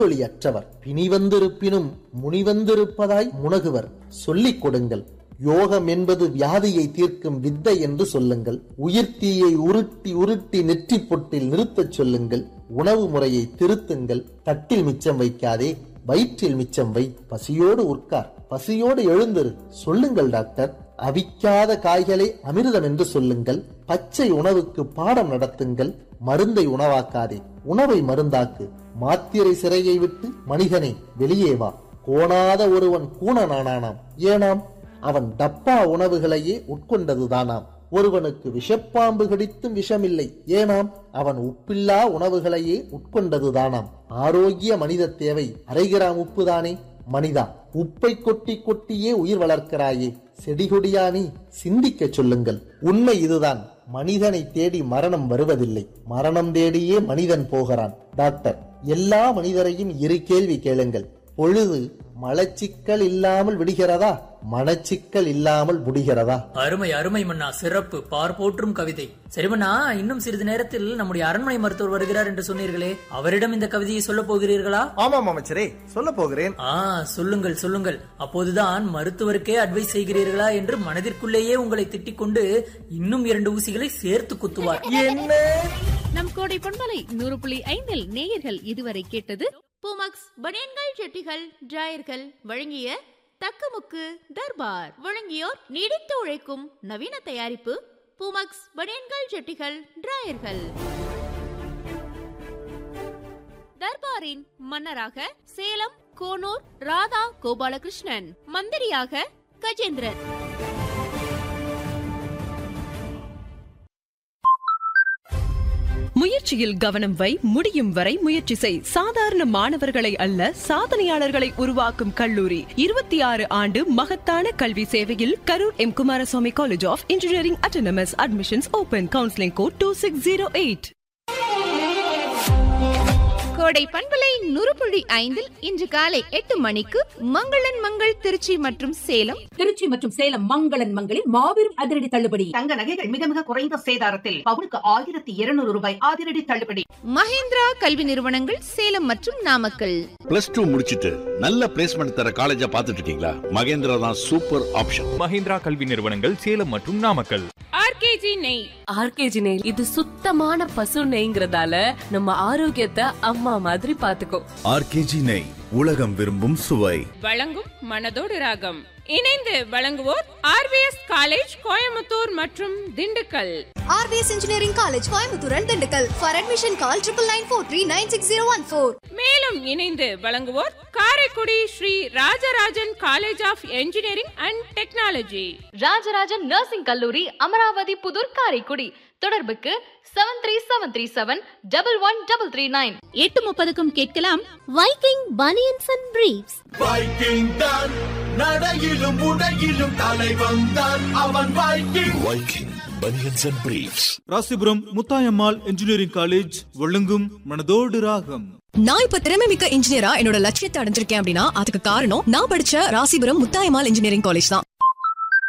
ஒளியற்றவர் பிணிவந்திருப்பினும் முனிவந்திருப்பதாய் முனகுவர் சொல்லிக் கொடுங்கள் யோகம் என்பது வியாதியை தீர்க்கும் வித்தை என்று சொல்லுங்கள் உயிர்த்தீயை உருட்டி உருட்டி நெற்றி பொட்டில் நிறுத்தச் சொல்லுங்கள் உணவு முறையை திருத்துங்கள் தட்டில் மிச்சம் வைக்காதே வயிற்றில் மிச்சம் வை பசியோடு உட்கார் பசியோடு எழுந்திரு சொல்லுங்கள் டாக்டர் அவிக்காத காய்களை அமிர்தம் என்று சொல்லுங்கள் பச்சை உணவுக்கு பாடம் நடத்துங்கள் மருந்தை உணவாக்காதே உணவை மருந்தாக்கு மாத்திரை சிறையை விட்டு மனிதனே வெளியே வா கோணாத ஒருவன் கூணனானானாம் ஏனாம் அவன் டப்பா உணவுகளையே உட்கொண்டதுதானாம் ஒருவனுக்கு விஷப்பாம்பு கடித்தும் விஷமில்லை ஏனாம் அவன் உப்பில்லா உணவுகளையே உட்கொண்டதுதானாம் ஆரோக்கிய மனித தேவை அரை கிராம் உப்புதானே மனிதா உப்பை கொட்டி கொட்டியே உயிர் வளர்க்கிறாயே செடிகொடியா நீ சிந்திக்கச் சொல்லுங்கள் உண்மை இதுதான் மனிதனை தேடி மரணம் வருவதில்லை மரணம் தேடியே மனிதன் போகிறான் டாக்டர் எல்லா மனிதரையும் இரு கேள்வி கேளுங்கள் பொழுது மலச்சிக்கல் இல்லாமல் விடுகிறதா மனச்சிக்கல் இல்லாமல் முடிகிறதா அருமை அருமை மன்னா சிறப்பு பார் போற்றும் கவிதை சரி மன்னா இன்னும் சிறிது நேரத்தில் நம்முடைய அரண்மனை மருத்துவர் வருகிறார் என்று சொன்னீர்களே அவரிடம் இந்த கவிதையை சொல்ல போகிறீர்களா ஆமாம் அமைச்சரே சொல்ல போகிறேன் ஆ சொல்லுங்கள் சொல்லுங்கள் அப்போதுதான் மருத்துவருக்கே அட்வைஸ் செய்கிறீர்களா என்று மனதிற்குள்ளேயே உங்களை திட்டிக் கொண்டு இன்னும் இரண்டு ஊசிகளை சேர்த்து குத்துவார் என்ன நம் கோடை பண்பலை நூறு புள்ளி ஐந்தில் நேயர்கள் இதுவரை கேட்டது பூமக்ஸ் பனியன்கள் செட்டிகள் டிராயர்கள் வழங்கிய தக்கமுக்கு தர்பார் வழங்கியோர் நீடித்து உழைக்கும் நவீன தயாரிப்பு பூமக்ஸ் பனியன்கள் செட்டிகள் டிராயர்கள் தர்பாரின் மன்னராக சேலம் கோனூர் ராதா கோபாலகிருஷ்ணன் மந்திரியாக கஜேந்திரன் முயற்சியில் கவனம் வை முடியும் வரை முயற்சி செய் சாதாரண மாணவர்களை அல்ல சாதனையாளர்களை உருவாக்கும் கல்லூரி இருபத்தி ஆறு ஆண்டு மகத்தான கல்வி சேவையில் Karur M Kumaraswamy college of engineering autonomous admissions open counselling code two six zero eight Kodai பண்பலை நூறு புள்ளி ஐந்தில் இன்று காலை எட்டு மணிக்கு மங்களன் மங்கள் திருச்சி மற்றும் சேலம் திருச்சி மற்றும் சேலம் மங்களன் மங்களில் மாபெரும் அதிரடி தள்ளுபடி தங்க நகைகள் மிக மிக குறைந்த சேதாரத்தில் பவுனுக்கு ஆயிரத்தி இருநூறு ரூபாய் அதிரடி தள்ளுபடி மகேந்திரா கல்வி நிறுவனங்கள் சேலம் மற்றும் நாமக்கல் பிளஸ் டூ முடிச்சிட்டு நல்ல பிளேஸ்மெண்ட் தர காலேஜா பார்த்துட்டு இருக்கீங்களா மகேந்திரா தான் சூப்பர் ஆப்ஷன் மஹிந்திரா கல்வி நிறுவனங்கள் சேலம் மற்றும் நாமக்கல் ஆர்கேஜி நெய் ஆர்கேஜி நெய் இது சுத்தமான பசு நெய்ங்கிறதால நம்ம ஆரோக்கியத்தை அம்மா மாதிரி பாத்துக்கோ ஆர்கேஜி நெய் உலகம் விரும்பும் சுவை வழங்கும் மனதோடு ராகம் இணைந்து வழங்குவோர் ஆர்விஎஸ் காலேஜ் கோயம்புத்தூர் மற்றும் Dindigul RPS engineering college Coimbatore and Dindigul for admission call triple nine four three nine six zero one four மேலும் இணைந்து வழங்குவோர் Karaikudi Sri Rajarajan college of engineering and technology Rajarajan nursing கல்லூரி அமராவதி புதூர் காரைக்குடி தொடர்புக்கு seven three seven three seven double one double three nine எட்டு முப்பதுக்கும் கேட்கலாம் Viking banians and briefs Viking தான் நடையிலும் உடையிலும் தலைவன் தான் அவன் Viking Viking banians and briefs Rasipuram Muthayammal engineering college வழங்கும் மனதோடு ராகம் நான் இப்ப திறமை மிக்க இன்ஜினியரா என்னோட லட்சியத்தை அடைஞ்சிருக்கேன் அப்படின்னா அதுக்கு காரணம் நான் படிச்ச ராசிபுரம் முத்தாயம்மாள் இன்ஜினியரிங் காலேஜ் தான்